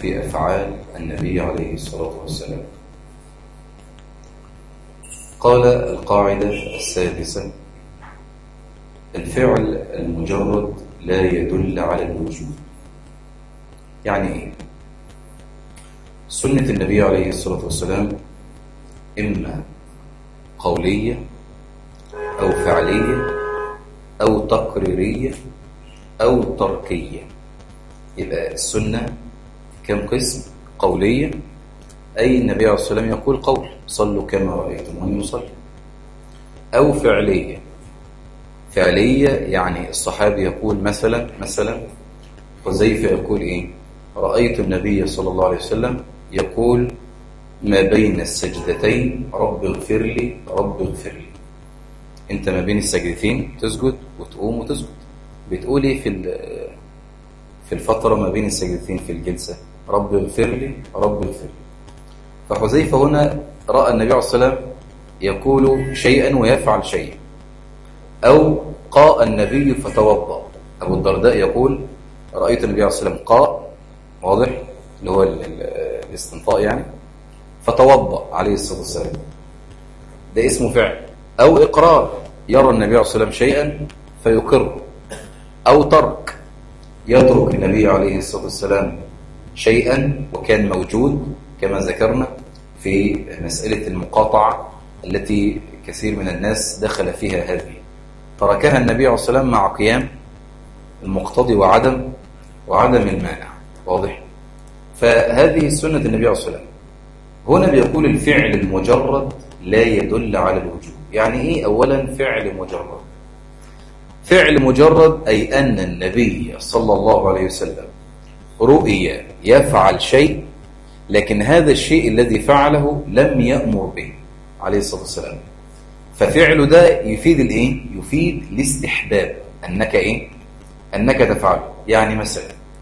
في أفعال النبي عليه الصلاة والسلام قال القاعدة السادسة الفعل المجرد لا يدل على الوجود يعني إيه؟ سنة النبي عليه الصلاة والسلام إما قولية أو فعلية أو تقريرية أو تركية يبقى السنة كم قسم قولية أي النبي عليه الصلاة والسلام يقول قول صلوا كما رأيتموني يصلي أو فعلية فعلية يعني الصحابي يقول مثلا مثلا حذيفة يقول إيه رأيت النبي صلى الله عليه وسلم يقول ما بين السجدتين رب اغفر لي رب اغفر لي انت ما بين السجدتين تسجد وتقوم وتسجد بتقول ايه في في الفترة ما بين السجدتين في الجلسة رب اغفر لي رب اغفر لي فحذيفة هنا رأى النبي عليه الصلاة والسلام يقول شيئا ويفعل شيئا أو قاء النبي فتوضأ أبو الدرداء يقول رأيت النبي عليه الصلاة والسلام قاء واضح اللي هو الاستنطاء يعني فتوضأ عليه الصلاة والسلام ده اسمه فعل أو إقرار يرى النبي عليه الصلاة والسلام شيئا فيقر أو ترك يترك النبي عليه الصلاة والسلام شيئا وكان موجود كما ذكرنا في مسألة المقاطعة التي كثير من الناس دخل فيها هذه تركها النبي عليه الصلاة والسلام مع قيام المقتضي وعدم وعدم المانع واضح فهذه سنة النبي عليه الصلاة والسلام هنا بيقول الفعل المجرد لا يدل على الوجود يعني ايه اولا فعل مجرد فعل مجرد اي ان النبي صلى الله عليه وسلم رؤي يفعل شيء لكن هذا الشيء الذي فعله لم يأمر به عليه الصلاة والسلام ففعله ده يفيد الايه يفيد الاستحباب انك ايه انك تفعله يعني مثلا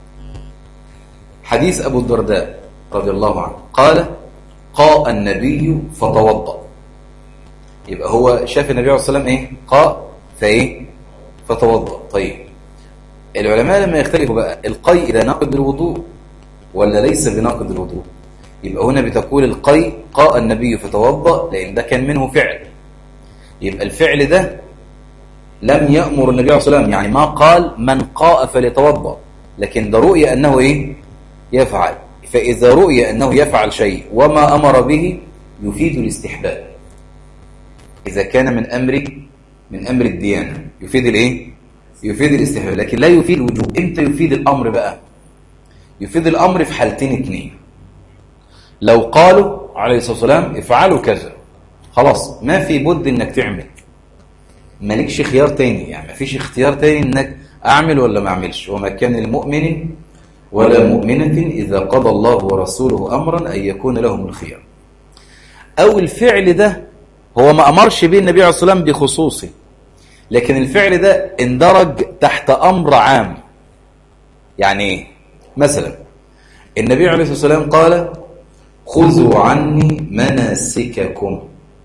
حديث ابو الدرداء رضي الله عنه قال قاء النبي فتوضأ يبقى هو شاف النبي عليه الصلاة والسلام ايه قاء فايه فتوضأ طيب العلماء لما يختلفوا بقى القي إذا ناقض الوضوء ولا ليس بناقض الوضوء يبقى هنا بتقول القي قاء النبي فتوضأ لأن ده كان منه فعل يبقى الفعل ده لم يأمر النبي عليه الصلاة والسلام يعني ما قال من قاء فليتوضأ لكن ده رؤية أنه إيه يفعل فإذا رؤي أنه يفعل شيء وما أمر به يفيد الاستحباب إذا كان من أمر من أمر الديانة يفيد الإيه؟ يفيد الاستحباب لكن لا يفيد الوجوب إمتى يفيد الأمر بقى؟ يفيد الأمر في حالتين اثنين لو قالوا عليه الصلاة والسلام افعلوا كذا خلاص ما في بد إنك تعمل مالكش خيار تاني يعني ما فيش اختيار تاني إنك أعمل ولا ما أعملش وما كان المؤمن ولا مؤمنة إذا قضى الله ورسوله أمرا أن يكون لهم الخيار أو الفعل ده هو ما أمرش به النبي عليه الصلاة والسلام بخصوصه لكن الفعل ده اندرج تحت أمر عام يعني ايه مثلا النبي عليه الصلاة والسلام قال خذوا عني مناسككم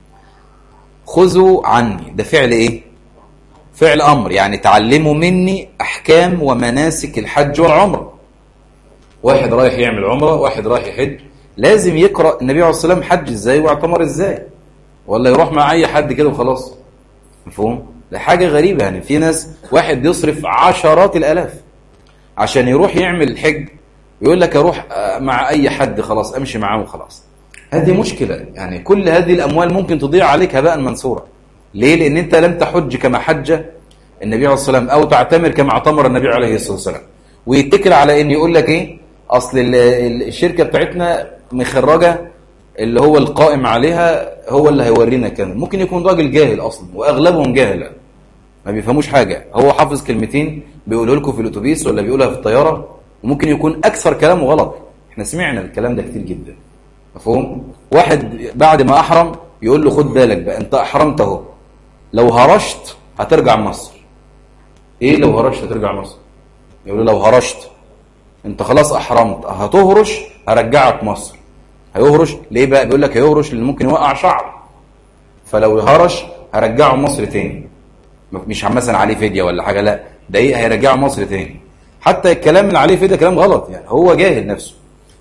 خذوا عني ده فعل ايه فعل أمر يعني تعلموا مني أحكام ومناسك الحج والعمرة واحد رايح يعمل عمرة واحد رايح يحج لازم يقرأ النبي عليه الصلاة والسلام حج ازاي واعتمر ازاي ولا يروح مع اي حد كده وخلاص مفهوم ده حاجة غريبة يعني في ناس واحد يصرف عشرات الالاف عشان يروح يعمل حج يقول لك اروح مع اي حد خلاص امشي معاه وخلاص هذه مشكلة يعني كل هذه الاموال ممكن تضيع عليك هباء منصورا ليه لان انت لم تحج كما حج النبي عليه الصلاة والسلام او تعتمر كما اعتمر النبي عليه الصلاة والسلام ويتكل على ان يقول لك ايه اصل الشركة بتاعتنا مخرجة اللي هو القائم عليها هو اللي هيورينا كمان ممكن يكون راجل جاهل اصلا واغلبهم جاهل ما بيفهموش حاجة هو حافظ كلمتين بيقولوا لكم في الاتوبيس ولا بيقولها في الطيارة وممكن يكون اكثر كلامه غلط احنا سمعنا الكلام ده كتير جدا مفهوم واحد بعد ما احرم يقول له خد بالك بقى انت احرمت اهو لو هرشت هترجع مصر ايه لو هرشت هترجع مصر يقول له لو هرشت انت خلاص احرمت هتهرش هرجعك مصر هيهرش ليه بقى بيقول لك هيهرش لان ممكن يوقع شعر فلو هرش هرجعه مصر تاني مش مثلا عليه فديه ولا حاجه لا ده ايه هيرجعه مصر تاني حتى الكلام اللي عليه فديه كلام غلط يعني هو جاهل نفسه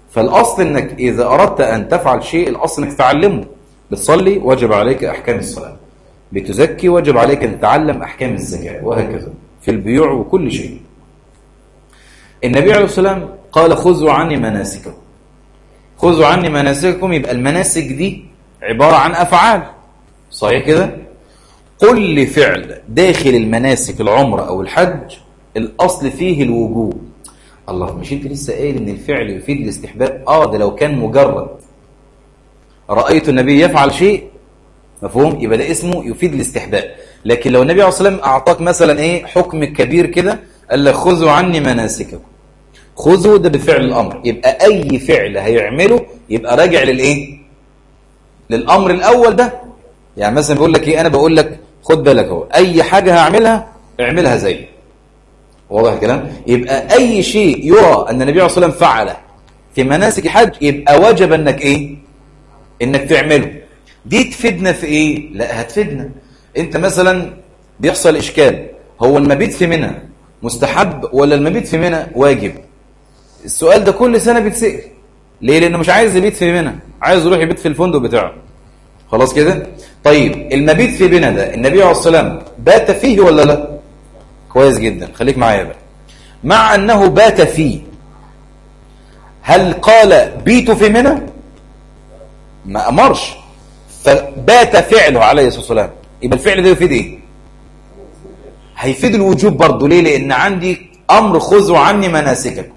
فالأصل أنك إذا أردت أن تفعل شيء الأصل أنك تعلمه بتصلي وجب عليك أحكام الصلاة بتزكي وجب عليك أن تتعلم أحكام الزكاة وهكذا في البيوع وكل شيء النبي عليه الصلاة والسلام قال خذوا عني مناسككم خذوا عني مناسككم يبقى المناسك دي عبارة عن أفعال صحيح كده كل فعل داخل المناسك العمرة أو الحج الأصل فيه الوجوب الله مش انت لسه قايل ان الفعل يفيد الاستحباب اه ده لو كان مجرد رأيت النبي يفعل شيء مفهوم يبقى ده اسمه يفيد الاستحباب لكن لو النبي عليه الصلاة والسلام أعطاك مثلا ايه حكم كبير كده قال لك خذوا عني مناسككم خذوا ده بفعل الأمر يبقى أي فعل هيعمله يبقى راجع للإيه للأمر الأول ده يعني مثلا بقول لك إيه أنا بقول لك خد بالك اهو أي حاجة هعملها اعملها زي واضح الكلام يبقى أي شيء يرى أن النبي عليه الصلاة والسلام فعله في مناسك الحج يبقى وجب أنك إيه إنك تعمله دي تفيدنا في إيه لا هتفيدنا أنت مثلا بيحصل إشكال هو المبيت في منى مستحب ولا المبيت في منى واجب السؤال ده كل سنة بيتسأل ليه لأنه مش عايز يبيت في منى عايز يروح يبيت في الفندق بتاعه خلاص كده طيب المبيت في منى ده النبي عليه الصلاة والسلام بات فيه ولا لا كويس جدا خليك معايا بقى مع أنه بات فيه هل قال بيت في منى ما أمرش فبات فعله عليه الصلاة والسلام يبقى الفعل ده يفيد ايه هيفيد الوجوب برضه ليه لان عندي امر خذوا عني مناسككم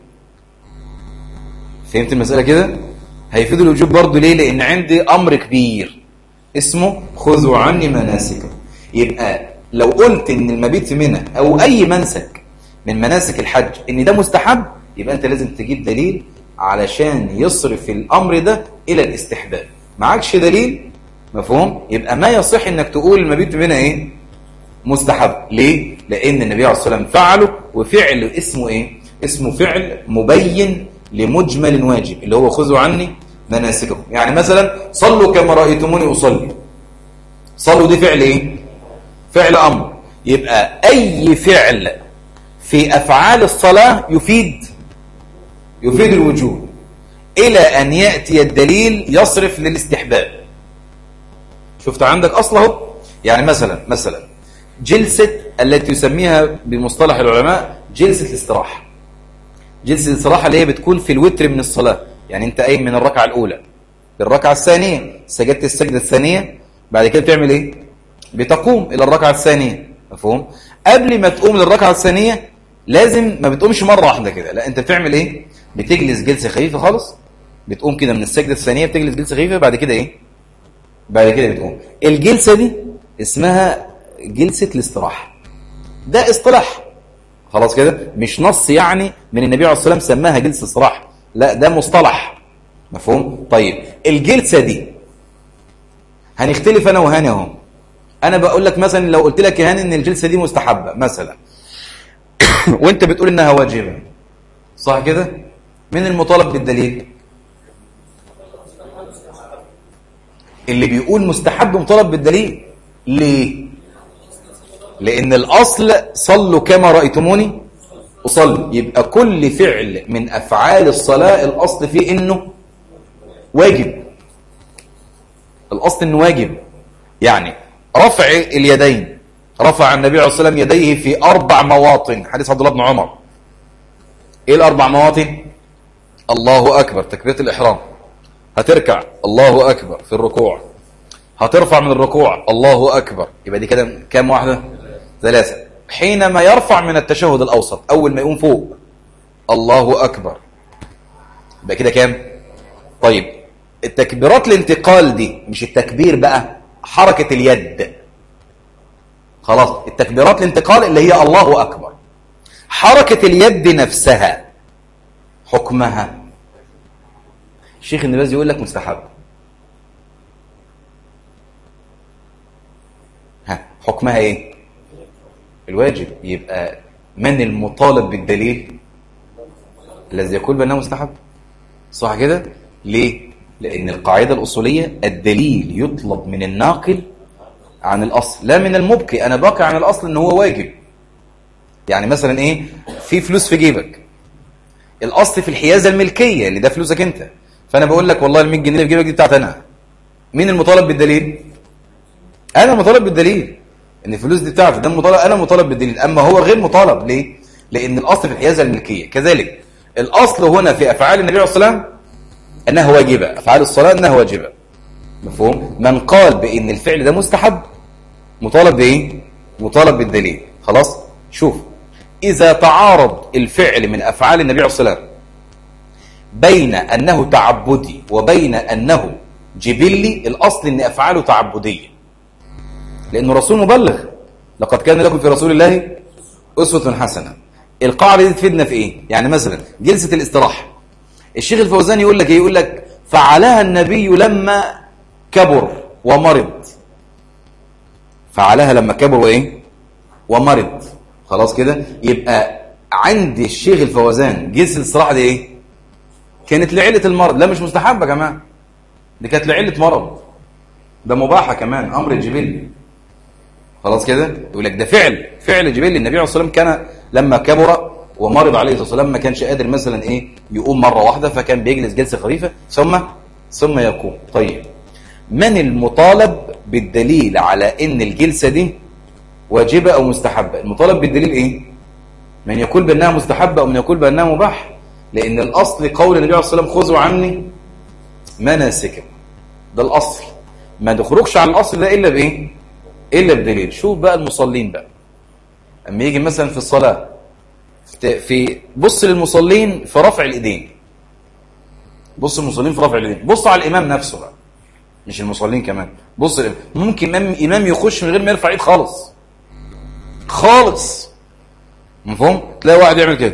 فهمت المسألة كده هيفيد الوجوب برضه ليه لان عندي امر كبير اسمه خذوا عني مناسككم يبقى لو قلت ان المبيت في منى او اي منسك من مناسك الحج ان ده مستحب يبقى انت لازم تجيب دليل علشان يصرف الامر ده الى الاستحباب معكش دليل مفهوم يبقى ما يصح انك تقول المبيت منها ايه مستحب ليه لان النبي عليه الصلاه والسلام فعله وفعل اسمه ايه اسمه فعل مبين لمجمل واجب اللي هو خذوا عني مناسككم يعني مثلا صلوا كما رايتموني اصلي صلوا دي فعل ايه فعل امر يبقى اي فعل في افعال الصلاه يفيد يفيد الوجوب الى ان ياتي الدليل يصرف للاستحباب شفت عندك اصله يعني مثلا مثلا جلسة التي يسميها بمصطلح العلماء جلسة الاستراحة جلسة الاستراحة اللي هي بتكون في الوتر من الصلاة يعني انت قايم من الركعة الاولى للركعة الثانية سجدت السجدة الثانية بعد كده بتعمل ايه بتقوم الى الركعة الثانية مفهوم قبل ما تقوم للركعة الثانية لازم ما بتقومش مرة واحدة كده لا انت بتعمل ايه بتجلس جلسة خفيفة خالص بتقوم كده من السجدة الثانية بتجلس جلسة خفيفة بعد كده ايه بعد كده بتقوم الجلسة دي اسمها جلسة الاستراحة ده اصطلاح خلاص كده مش نص يعني من النبي عليه الصلاة والسلام سماها جلسة استراحة لا ده مصطلح مفهوم طيب الجلسة دي هنختلف انا وهاني اهو انا بقول لك مثلا لو قلت لك يا هاني ان الجلسة دي مستحبة مثلا وانت بتقول انها واجبة صح كده من المطالب بالدليل اللي بيقول مستحب مطالب بالدليل ليه لان الاصل صلوا كما رايتموني اصلي يبقى كل فعل من افعال الصلاه الاصل فيه انه واجب الاصل انه واجب يعني رفع اليدين رفع النبي عليه الصلاه والسلام يديه في اربع مواطن حديث عبد الله بن عمر ايه الاربع مواطن الله اكبر تكبيره الاحرام هتركع الله أكبر في الركوع هترفع من الركوع الله أكبر يبقى دي كده كام واحدة ثلاثة حينما يرفع من التشهد الأوسط أول ما يقوم فوق الله أكبر يبقى كده كام طيب التكبيرات الانتقال دي مش التكبير بقى حركة اليد خلاص التكبيرات الانتقال اللي هي الله أكبر حركة اليد نفسها حكمها الشيخ النباز يقول لك مستحب ها حكمها ايه الواجب يبقى من المطالب بالدليل الذي يقول بانه مستحب صح كده ليه لان القاعده الاصوليه الدليل يطلب من الناقل عن الاصل لا من المبكي انا باقي عن الاصل ان هو واجب يعني مثلا ايه في فلوس في جيبك الاصل في الحيازه الملكيه اللي ده فلوسك انت فانا بقول لك والله ال 100 جنيه اللي في جيبك دي بتاعت انا مين المطالب بالدليل انا مطالب بالدليل ان الفلوس دي بتاعتي ده المطالب انا مطالب بالدليل اما هو غير مطالب ليه لان الاصل في الحيازه الملكيه كذلك الاصل هنا في افعال النبي عليه الصلاه والسلام انها واجبه افعال الصلاه انها واجبه مفهوم من قال بان الفعل ده مستحب مطالب بايه مطالب بالدليل خلاص شوف اذا تعارض الفعل من افعال النبي عليه الصلاه والسلام بين انه تعبدي وبين انه جبلي الاصل ان افعاله تعبديه لانه رسول مبلغ لقد كان لكم في رسول الله اسوه حسنه القاعده دي تفيدنا في ايه يعني مثلا جلسه الاستراحه الشيخ الفوزان يقول لك ايه يقول لك فعلها النبي لما كبر ومرض فعلها لما كبر وايه ومرض خلاص كده يبقى عند الشيخ الفوزان جلسه الاستراحه دي ايه كانت لعله المرض لا مش مستحبه يا جماعه دي كانت لعله مرض ده مباحه كمان امر جبلي خلاص كده يقول لك ده فعل فعل جبلي النبي عليه الصلاه والسلام كان لما كبر ومرض عليه الصلاه والسلام ما كانش قادر مثلا ايه يقوم مره واحده فكان بيجلس جلسه خفيفه ثم ثم يقوم طيب من المطالب بالدليل على ان الجلسه دي واجبه او مستحبه المطالب بالدليل ايه من يقول بانها مستحبه او من يقول بانها مباح لان الاصل قول النبي عليه الصلاه والسلام خذوا عني مناسككم ده الاصل ما تخرجش عن الاصل ده الا بايه الا بدليل شوف بقى المصلين بقى اما يجي مثلا في الصلاه في بص للمصلين في رفع الايدين بص المصلين في رفع الايدين بص على الامام نفسه بقى مش المصلين كمان بص الإمام. ممكن امام امام يخش من غير ما يرفع ايد خالص خالص مفهوم تلاقي واحد يعمل كده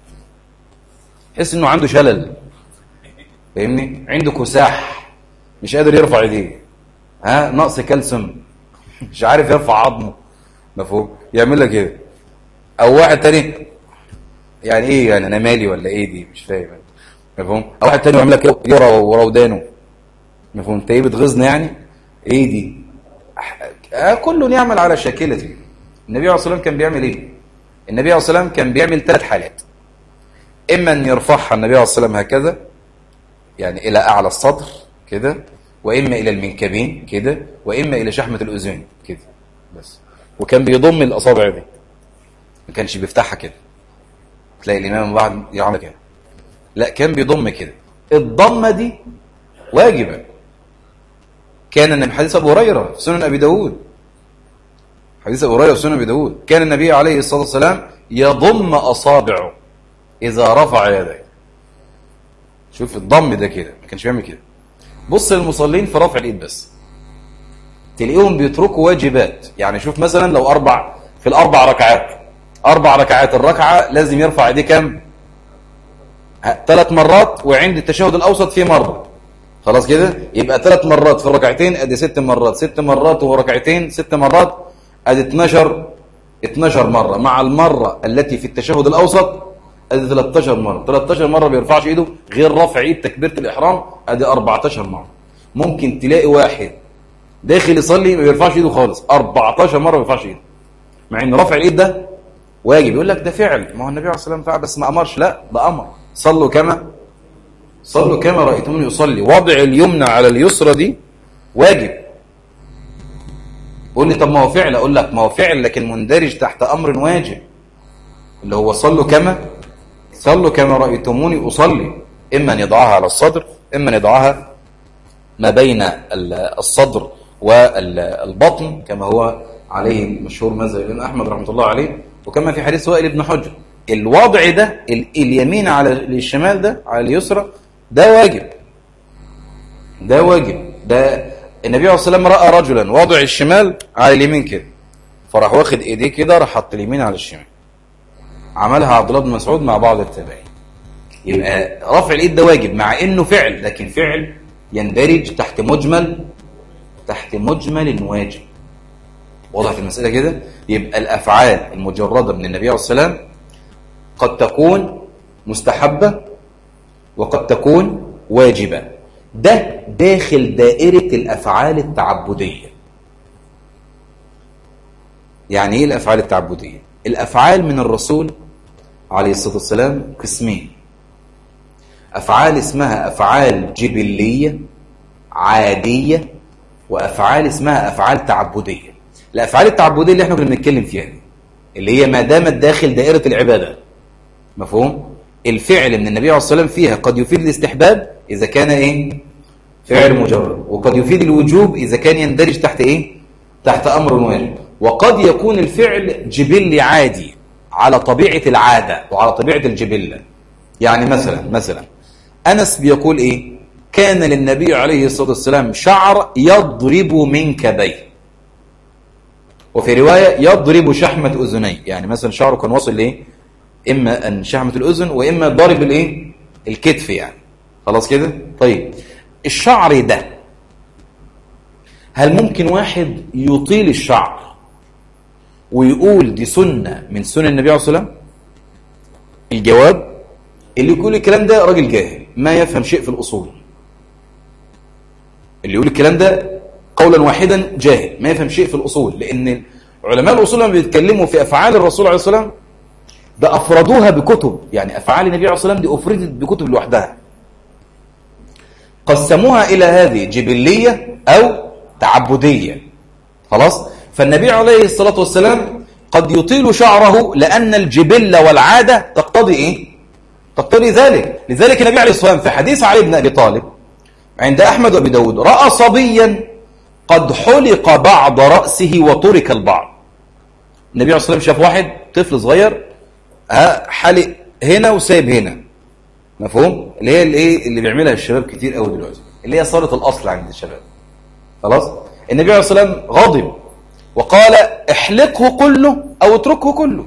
تحس انه عنده شلل فاهمني عنده كساح مش قادر يرفع ايديه ها نقص كالسيوم مش عارف يرفع عظمه مفهوم يعمل لك كده او واحد تاني يعني ايه يعني انا مالي ولا ايه دي مش فاهم مفهوم او واحد تاني يعمل لك يرى ورا ودانه مفهوم انت ايه بتغيظني يعني ايه دي آه كل يعمل على شاكلته النبي عليه الصلاه والسلام كان بيعمل ايه النبي عليه الصلاه والسلام كان بيعمل ثلاث حالات اما ان يرفعها النبي عليه الصلاه والسلام هكذا يعني الى اعلى الصدر كده واما الى المنكبين كده واما الى شحمه الاذين كده بس وكان بيضم الاصابع دي ما كانش بيفتحها كده تلاقي الامام بعد يعمل كده لا كان بيضم كده الضمه دي واجبه كان من حديث ابو هريره في سنن ابي داود حديث ابو هريره في سنن ابي داود كان النبي عليه الصلاه والسلام يضم اصابعه اذا رفع يديه شوف الضم ده كده ما كانش بيعمل كده بص للمصلين في رفع الايد بس تلاقيهم بيتركوا واجبات يعني شوف مثلا لو اربع في الاربع ركعات اربع ركعات الركعه لازم يرفع ايديه كام ثلاث مرات وعند التشهد الاوسط في مره خلاص كده يبقى ثلاث مرات في الركعتين ادي ست مرات ست مرات وهو ركعتين ست مرات ادي 12 12 مره مع المره التي في التشهد الاوسط ادي 13 مره 13 مره بيرفعش ايده غير رفع ايد تكبيره الاحرام ادي 14 مره ممكن تلاقي واحد داخل يصلي ما بيرفعش ايده خالص 14 مره ما بيرفعش ايده مع ان رفع الايد ده واجب يقول لك ده فعل ما هو النبي عليه الصلاه والسلام فعل بس ما امرش لا ده امر صلوا كما صلوا كما رايتموني يصلي وضع اليمنى على اليسرى دي واجب قول لي طب ما هو فعل اقول لك ما هو فعل لكن مندرج تحت امر واجب اللي هو صلوا كما صلوا كما رايتموني اصلي اما ان يضعها على الصدر اما ان يضعها ما بين الصدر والبطن كما هو عليه مشهور مذهب الامام احمد رحمه الله عليه وكما في حديث وائل بن حجر الوضع ده اليمين على الشمال ده على اليسرى ده واجب ده واجب ده النبي عليه الصلاه والسلام راى رجلا واضع الشمال على اليمين كده فراح واخد ايديه كده راح حط اليمين على الشمال عملها عبد الله بن مسعود مع بعض التابعين يبقى رفع الايد ده واجب مع انه فعل لكن فعل يندرج تحت مجمل تحت مجمل واجب وضحت المسألة كده يبقى الأفعال المجردة من النبي عليه الصلاة والسلام قد تكون مستحبة وقد تكون واجبة ده داخل دائرة الأفعال التعبدية يعني إيه الأفعال التعبدية؟ الأفعال من الرسول عليه الصلاة والسلام قسمين أفعال اسمها أفعال جبلية عادية وأفعال اسمها أفعال تعبدية الأفعال التعبدية اللي احنا كنا بنتكلم فيها دي اللي هي ما دامت داخل دائرة العبادة مفهوم؟ الفعل من النبي عليه الصلاة والسلام فيها قد يفيد الاستحباب إذا كان إيه؟ فعل مجرد وقد يفيد الوجوب إذا كان يندرج تحت إيه؟ تحت أمر واجب وقد يكون الفعل جبلي عادي على طبيعة العادة وعلى طبيعة الجبلة يعني مثلا مثلا أنس بيقول إيه كان للنبي عليه الصلاة والسلام شعر يضرب من كبيه وفي رواية يضرب شحمة أذنيه يعني مثلا شعره كان واصل لإيه إما أن شحمة الأذن وإما ضرب الإيه الكتف يعني خلاص كده طيب الشعر ده هل ممكن واحد يطيل الشعر ويقول دي سنة من سنن النبي عليه الصلاة والسلام الجواب اللي يقول الكلام ده راجل جاهل ما يفهم شيء في الأصول اللي يقول الكلام ده قولا واحدا جاهل ما يفهم شيء في الأصول لأن علماء الأصول لما بيتكلموا في أفعال الرسول عليه الصلاة والسلام ده أفردوها بكتب يعني أفعال النبي عليه الصلاة والسلام دي أفردت بكتب لوحدها قسموها إلى هذه جبلية أو تعبدية خلاص فالنبي عليه الصلاة والسلام قد يطيل شعره لأن الجبل والعادة تقتضي إيه؟ تقتضي ذلك لذلك النبي عليه الصلاة والسلام في حديث علي بن أبي طالب عند أحمد وأبي داود رأى صبيا قد حلق بعض رأسه وترك البعض النبي عليه الصلاة والسلام شاف واحد طفل صغير حلق هنا وسايب هنا مفهوم اللي هي الايه اللي بيعملها الشباب كتير قوي دلوقتي اللي هي صارت الاصل عند الشباب خلاص النبي عليه الصلاه والسلام غضب وقال احلقه كله او اتركه كله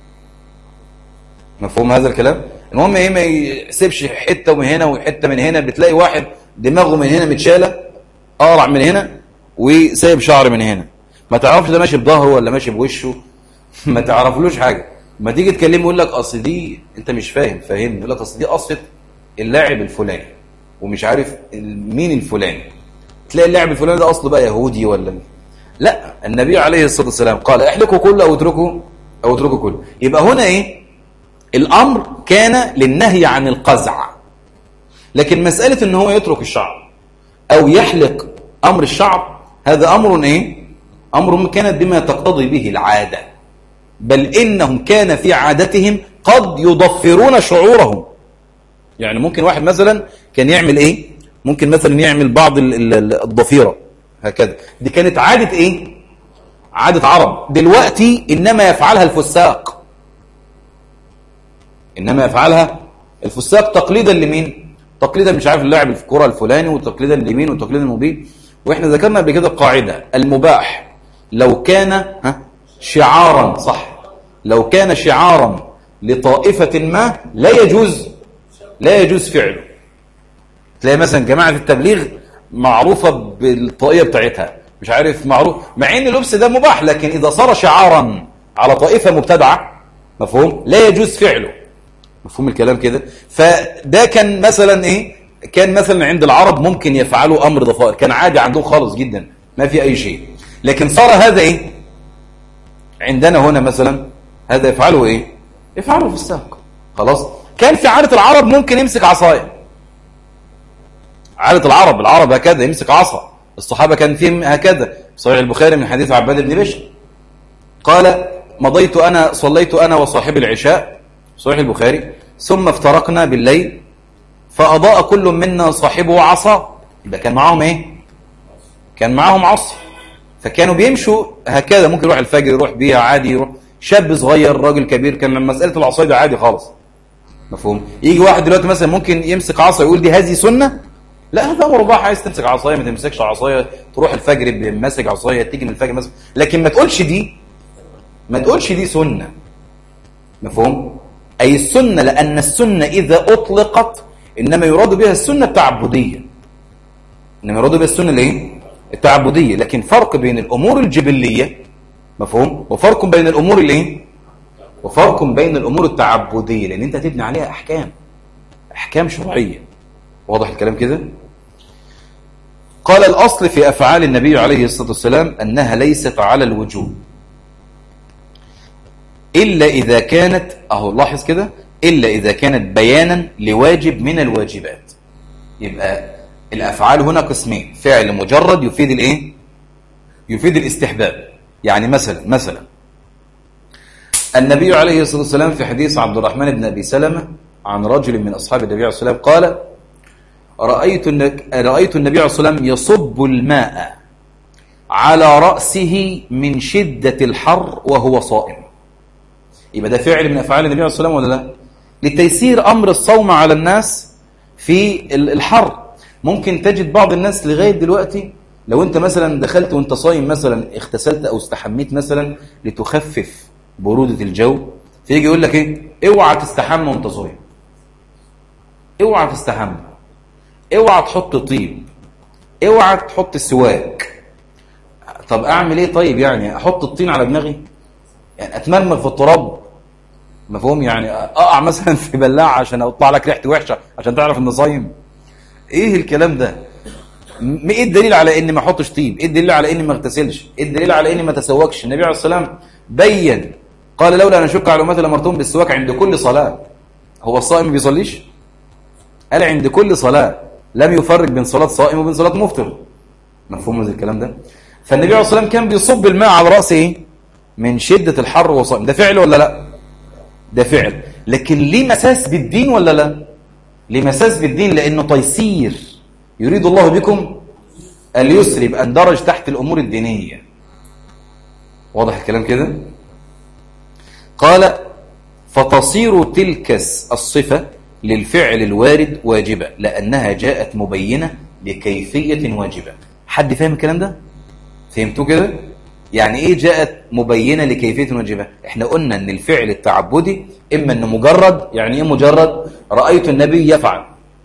مفهوم هذا الكلام المهم ايه ما يسيبش حته من هنا وحته من هنا بتلاقي واحد دماغه من هنا متشاله اقرع من هنا وسايب شعر من هنا ما تعرفش ده ماشي بظهره ولا ماشي بوشه ما تعرفلوش حاجه ما تيجي تكلمه يقول لك اصل دي انت مش فاهم فاهمني يقول لك اصل دي قصه اللاعب الفلاني ومش عارف مين الفلاني تلاقي اللاعب الفلاني ده اصله بقى يهودي ولا لا النبي عليه الصلاه والسلام قال احلقوا كله او اتركوا او اتركوا كله يبقى هنا ايه الامر كان للنهي عن القزع لكن مساله ان هو يترك الشعر او يحلق امر الشعر هذا امر ايه امر كانت بما تقتضي به العاده بل إنهم كان في عادتهم قد يضفرون شعورهم يعني ممكن واحد مثلا كان يعمل إيه ممكن مثلا يعمل بعض الضفيرة هكذا دي كانت عادة إيه عادة عرب دلوقتي إنما يفعلها الفساق إنما يفعلها الفساق تقليدا لمين تقليدا مش عارف اللاعب في الكرة الفلاني وتقليدا لمين وتقليدا للمبين واحنا ذكرنا قبل كده القاعدة المباح لو كان ها شعارا صح لو كان شعارا لطائفة ما لا يجوز لا يجوز فعله تلاقي مثلا جماعة التبليغ معروفة بالطائية بتاعتها مش عارف معروف مع ان اللبس ده مباح لكن اذا صار شعارا على طائفة مبتدعة مفهوم لا يجوز فعله مفهوم الكلام كده فده كان مثلا ايه كان مثلا عند العرب ممكن يفعلوا امر ضفائر كان عادي عندهم خالص جدا ما في اي شيء لكن صار هذا ايه عندنا هنا مثلا هذا يفعله ايه يفعله في الساق خلاص كان في عادة العرب ممكن يمسك عصاية عادة العرب العرب هكذا يمسك عصا الصحابة كان فيهم هكذا صحيح البخاري من حديث عباد بن بشر قال مضيت أنا صليت أنا وصاحب العشاء صحيح البخاري ثم افترقنا بالليل فأضاء كل منا صاحبه عصا يبقى كان معاهم ايه كان معاهم عصا فكانوا بيمشوا هكذا ممكن يروح الفجر يروح بيها عادي يروح شاب صغير راجل كبير كان لما مسألة العصاية ده عادي خالص مفهوم يجي واحد دلوقتي مثلا ممكن يمسك عصا يقول دي هذه سنة لا هذا امر مباح عايز تمسك عصايه ما تمسكش عصايه تروح الفجر بماسك عصايه تيجي من الفجر ماسك لكن ما تقولش دي ما تقولش دي سنه مفهوم اي السنه لان السنه اذا اطلقت انما يراد بها السنه التعبديه انما يراد بها السنه الايه التعبديه لكن فرق بين الامور الجبليه مفهوم وفرق بين الامور الايه وفرق بين الامور التعبديه لان انت تبني عليها احكام احكام شرعيه واضح الكلام كده قال الاصل في افعال النبي عليه الصلاه والسلام انها ليست على الوجوب الا اذا كانت اهو لاحظ كده إلا إذا كانت بيانا لواجب من الواجبات يبقى الأفعال هنا قسمين فعل مجرد يفيد الإيه؟ يفيد الاستحباب يعني مثلا مثلا النبي عليه الصلاة والسلام في حديث عبد الرحمن بن أبي سلمة عن رجل من أصحاب النبي عليه الصلاة والسلام قال رأيت, رأيت النبي عليه الصلاة والسلام يصب الماء على رأسه من شدة الحر وهو صائم يبقى ده فعل من أفعال النبي عليه الصلاة والسلام ولا لا لتيسير أمر الصوم على الناس في الحر ممكن تجد بعض الناس لغاية دلوقتي لو انت مثلا دخلت وانت صايم مثلا اغتسلت او استحميت مثلا لتخفف برودة الجو فيجي يقول لك ايه اوعى تستحمى وانت صايم اوعى تستحمى اوعى تحط طيب اوعى تحط السواك طب اعمل ايه طيب يعني احط الطين على دماغي يعني اتمرمغ في التراب مفهوم يعني اقع مثلا في بلاعه عشان اطلع لك ريحتي وحشه عشان تعرف اني صايم ايه الكلام ده ايه الدليل على اني ما احطش طيب ايه الدليل على اني ما اغتسلش ايه الدليل على اني ما تسوكش النبي عليه الصلاه والسلام بين قال لولا ان اشك على امتي لامرتهم بالسواك عند كل صلاه هو الصائم ما بيصليش قال عند كل صلاه لم يفرق بين صلاه صائم وبين صلاه مفطر مفهوم هذا الكلام ده فالنبي عليه الصلاه والسلام كان بيصب الماء على راسه ايه من شده الحر وصائم ده فعل ولا لا ده فعل لكن ليه مساس بالدين ولا لا ليه مساس بالدين لانه تيسير يريد الله بكم اليسر يبقى اندرج تحت الامور الدينيه واضح الكلام كده قال فتصير تلك الصفه للفعل الوارد واجبه لانها جاءت مبينه لكيفيه واجبه حد فاهم الكلام ده فهمتوا كده يعني ايه جاءت مبينه لكيفيه واجبه احنا قلنا ان الفعل التعبدي اما انه مجرد يعني ايه مجرد رايت النبي يفعل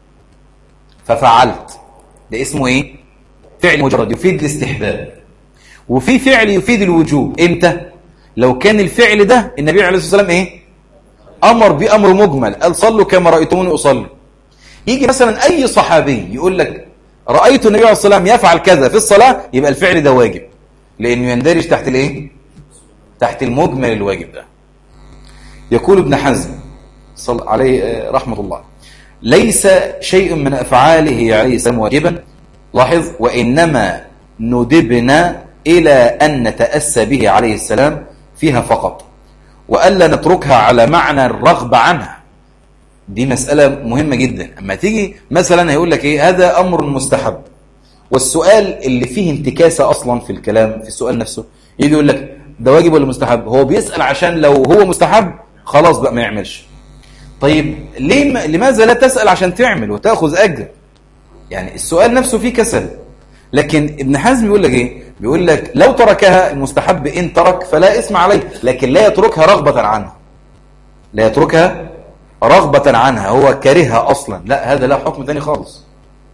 ففعلت ده اسمه ايه فعل مجرد يفيد الاستحباب وفي فعل يفيد الوجوب امتى لو كان الفعل ده النبي عليه الصلاه والسلام ايه امر بامر مجمل قال صلوا كما رايتموني اصلي يجي مثلا اي صحابي يقول لك رايت النبي عليه الصلاه والسلام يفعل كذا في الصلاه يبقى الفعل ده واجب لانه يندرج تحت الايه تحت المجمل الواجب ده يقول ابن حزم صل عليه رحمه الله ليس شيء من افعاله عليه السلام واجبا لاحظ وانما ندبنا الى ان نتاسى به عليه السلام فيها فقط والا نتركها على معنى الرغبه عنها دي مساله مهمه جدا اما تيجي مثلا هيقول لك ايه هذا امر مستحب والسؤال اللي فيه انتكاسة أصلا في الكلام في السؤال نفسه يجي يقول لك ده واجب ولا مستحب هو بيسأل عشان لو هو مستحب خلاص بقى ما يعملش طيب ليه ما لماذا لا تسأل عشان تعمل وتأخذ أجر يعني السؤال نفسه فيه كسل لكن ابن حزم بيقول لك ايه بيقول لك لو تركها المستحب إن ترك فلا اسم عليه لكن لا يتركها رغبة عنها لا يتركها رغبة عنها هو كارهها أصلا لا هذا لا حكم ثاني خالص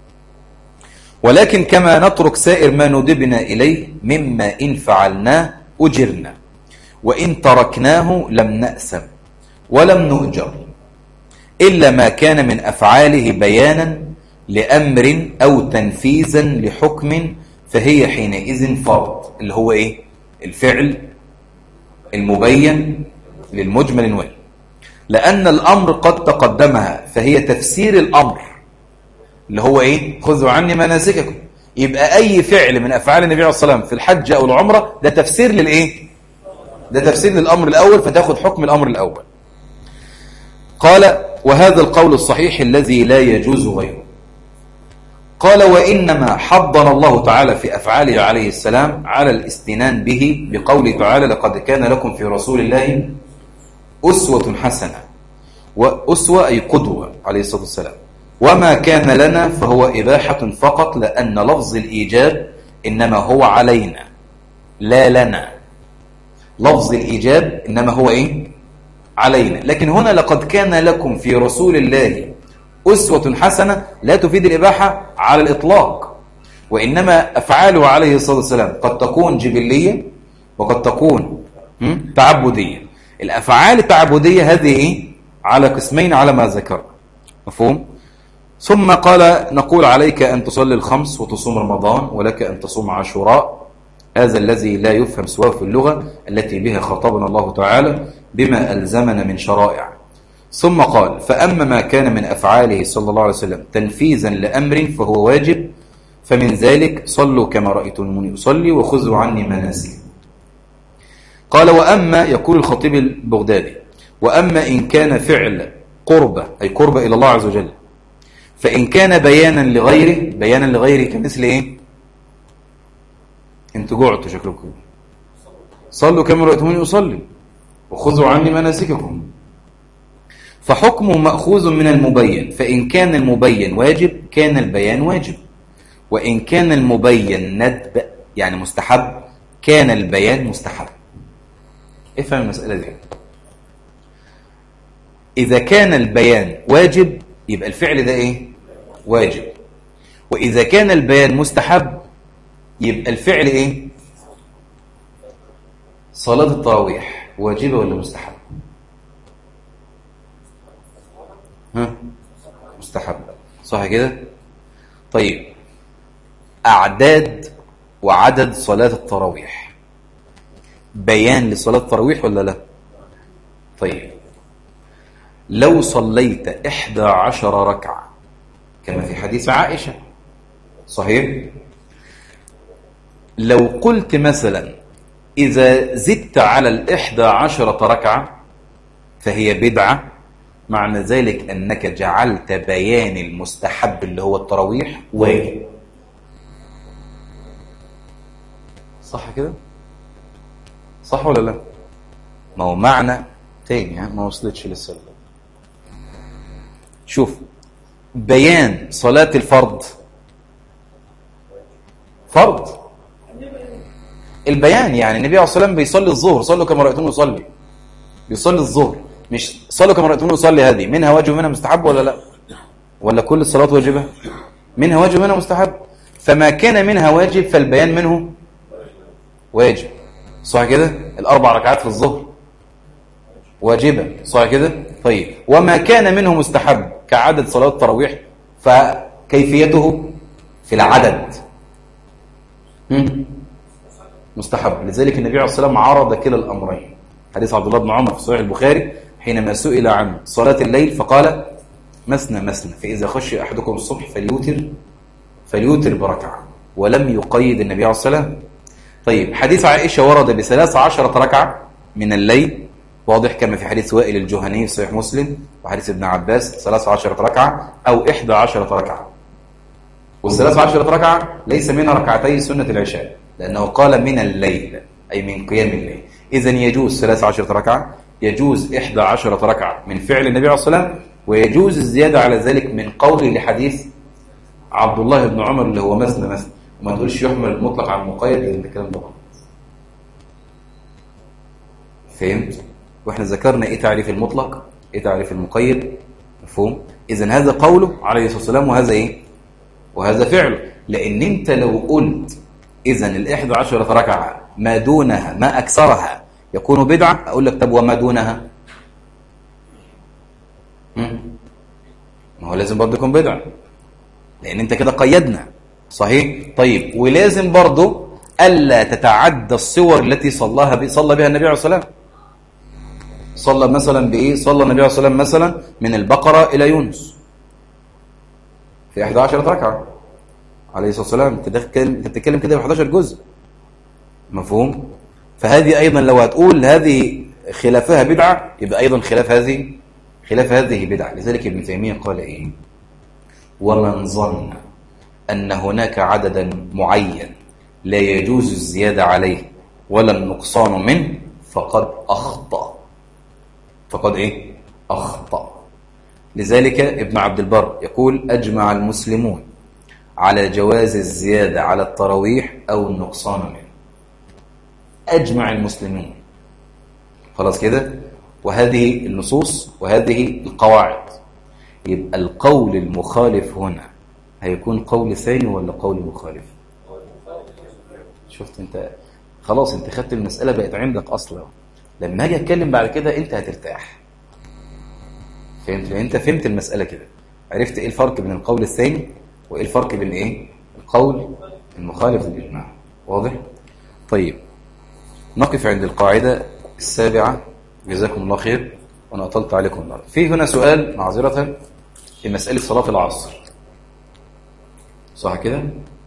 ولكن كما نترك سائر ما ندبنا إليه مما إن فعلناه أجرنا وإن تركناه لم نأسم ولم نؤجر إلا ما كان من أفعاله بيانا لأمر أو تنفيذا لحكم فهي حينئذ فرض اللي هو إيه؟ الفعل المبين للمجمل الوالي لأن الأمر قد تقدمها فهي تفسير الأمر اللي هو ايه خذوا عني مناسككم يبقى اي فعل من افعال النبي عليه الصلاه والسلام في الحج او العمره ده تفسير للايه ده تفسير للامر الاول فتاخذ حكم الامر الاول قال وهذا القول الصحيح الذي لا يجوز غيره قال وانما حضنا الله تعالى في افعاله عليه السلام على الاستنان به بقوله تعالى لقد كان لكم في رسول الله اسوه حسنه واسوه اي قدوه عليه الصلاه والسلام وما كان لنا فهو إباحة فقط لأن لفظ الإيجاب إنما هو علينا لا لنا لفظ الإيجاب إنما هو إيه؟ علينا لكن هنا لقد كان لكم في رسول الله أسوة حسنة لا تفيد الإباحة على الإطلاق وإنما أفعاله عليه الصلاة والسلام قد تكون جبلية وقد تكون تعبدية الأفعال التعبدية هذه إيه؟ على قسمين على ما ذكر مفهوم؟ ثم قال نقول عليك أن تصلي الخمس وتصوم رمضان ولك أن تصوم عاشوراء هذا الذي لا يفهم سواه في اللغة التي بها خطبنا الله تعالى بما ألزمنا من شرائع ثم قال فأما ما كان من أفعاله صلى الله عليه وسلم تنفيذا لأمر فهو واجب فمن ذلك صلوا كما رأيتموني أصلي وخذوا عني مناسك قال وأما يقول الخطيب البغدادي وأما إن كان فعل قربة أي قربة إلى الله عز وجل فإن كان بيانا لغيره بيانا لغيره كمثل إيه انتوا جوعتوا شكلكم صلوا كما رأيتموني أصلي وخذوا عني مناسككم فحكمه مأخوذ من المبين فإن كان المبين واجب كان البيان واجب وإن كان المبين ندب يعني مستحب كان البيان مستحب افهم المسألة دي إذا كان البيان واجب يبقى الفعل ده إيه واجب وإذا كان البيان مستحب يبقى الفعل إيه صلاة التراويح واجبة ولا مستحب ها مستحب صح كده طيب أعداد وعدد صلاة التراويح بيان لصلاة التراويح ولا لا طيب لو صليت إحدى عشر ركعة كما في حديث عائشة صحيح لو قلت مثلا إذا زدت على الإحدى عشرة ركعة فهي بدعة معنى ذلك أنك جعلت بيان المستحب اللي هو التراويح واجب صح كده صح ولا لا ما هو معنى تاني ها ما وصلتش لسه شوف بيان صلاة الفرض فرض البيان يعني النبي عليه الصلاة والسلام بيصلي الظهر صلوا كما رأيتم يصلي بيصلي الظهر مش صلوا كما رأيتم يصلي هذه منها واجب ومنها مستحب ولا لا ولا كل الصلاة واجبة منها واجب ومنها مستحب فما كان منها واجب فالبيان منه واجب صح كده الأربع ركعات في الظهر واجبة صح كده طيب وما كان منه مستحب كعدد صلاة التراويح فكيفيته في العدد هم؟ مستحب لذلك النبي عليه الصلاة والسلام عرض كلا الأمرين حديث عبد الله بن عمر في صحيح البخاري حينما سئل عن صلاة الليل فقال مسنا مسنا فإذا خشي أحدكم الصبح فليوتر فليوتر بركعة ولم يقيد النبي عليه الصلاة والسلام طيب حديث عائشة ورد بثلاث عشرة ركعة من الليل واضح كما في حديث وائل الجهني في صحيح مسلم وحديث ابن عباس ثلاث عشرة ركعة أو إحدى عشرة ركعة والثلاث عشرة ركعة ليس منها ركعتي سنة العشاء لأنه قال من الليل أي من قيام الليل إذا يجوز ثلاث عشرة ركعة يجوز إحدى عشرة ركعة من فعل النبي عليه الصلاة والسلام ويجوز الزيادة على ذلك من قول لحديث عبد الله بن عمر اللي هو مثنى مثنى وما تقولش يحمل المطلق على المقيد لأن الكلام ده فهمت؟ واحنا ذكرنا ايه تعريف المطلق ايه تعريف المقيد مفهوم اذا هذا قوله عليه الصلاه والسلام وهذا ايه وهذا فعله لان انت لو قلت اذا الاحدى عشرة ركعه ما دونها ما اكثرها يكون بدعه اقول لك طب وما دونها ما هو لازم برضه يكون بدعه لان انت كده قيدنا صحيح طيب ولازم برضه الا تتعدى الصور التي صلاها صلى بها النبي عليه الصلاه والسلام صلى مثلا بإيه صلى النبي عليه الصلاة والسلام مثلا من البقرة إلى يونس في 11 ركعة عليه الصلاة والسلام انت بتتكلم كده ب 11 جزء مفهوم فهذه أيضا لو هتقول هذه خلافها بدعة يبقى أيضا خلاف هذه خلاف هذه بدعة لذلك ابن تيمية قال إيه ومن ظن أن هناك عددا معين لا يجوز الزيادة عليه ولا النقصان منه فقد أخطأ فقد إيه؟ أخطأ لذلك ابن عبد البر يقول أجمع المسلمون على جواز الزيادة على التراويح أو النقصان منه أجمع المسلمون خلاص كده وهذه النصوص وهذه القواعد يبقى القول المخالف هنا هيكون قول ثاني ولا قول مخالف شفت انت خلاص انت خدت المسألة بقت عندك أصلا لما اجي اتكلم بعد كده انت هترتاح فهمت انت فهمت المسألة كده عرفت ايه الفرق بين القول الثاني وايه الفرق بين ايه القول المخالف للإجماع واضح طيب نقف عند القاعدة السابعة جزاكم الله خير وأنا أطلت عليكم النهارده في هنا سؤال معذرة في مسألة صلاة العصر صح كده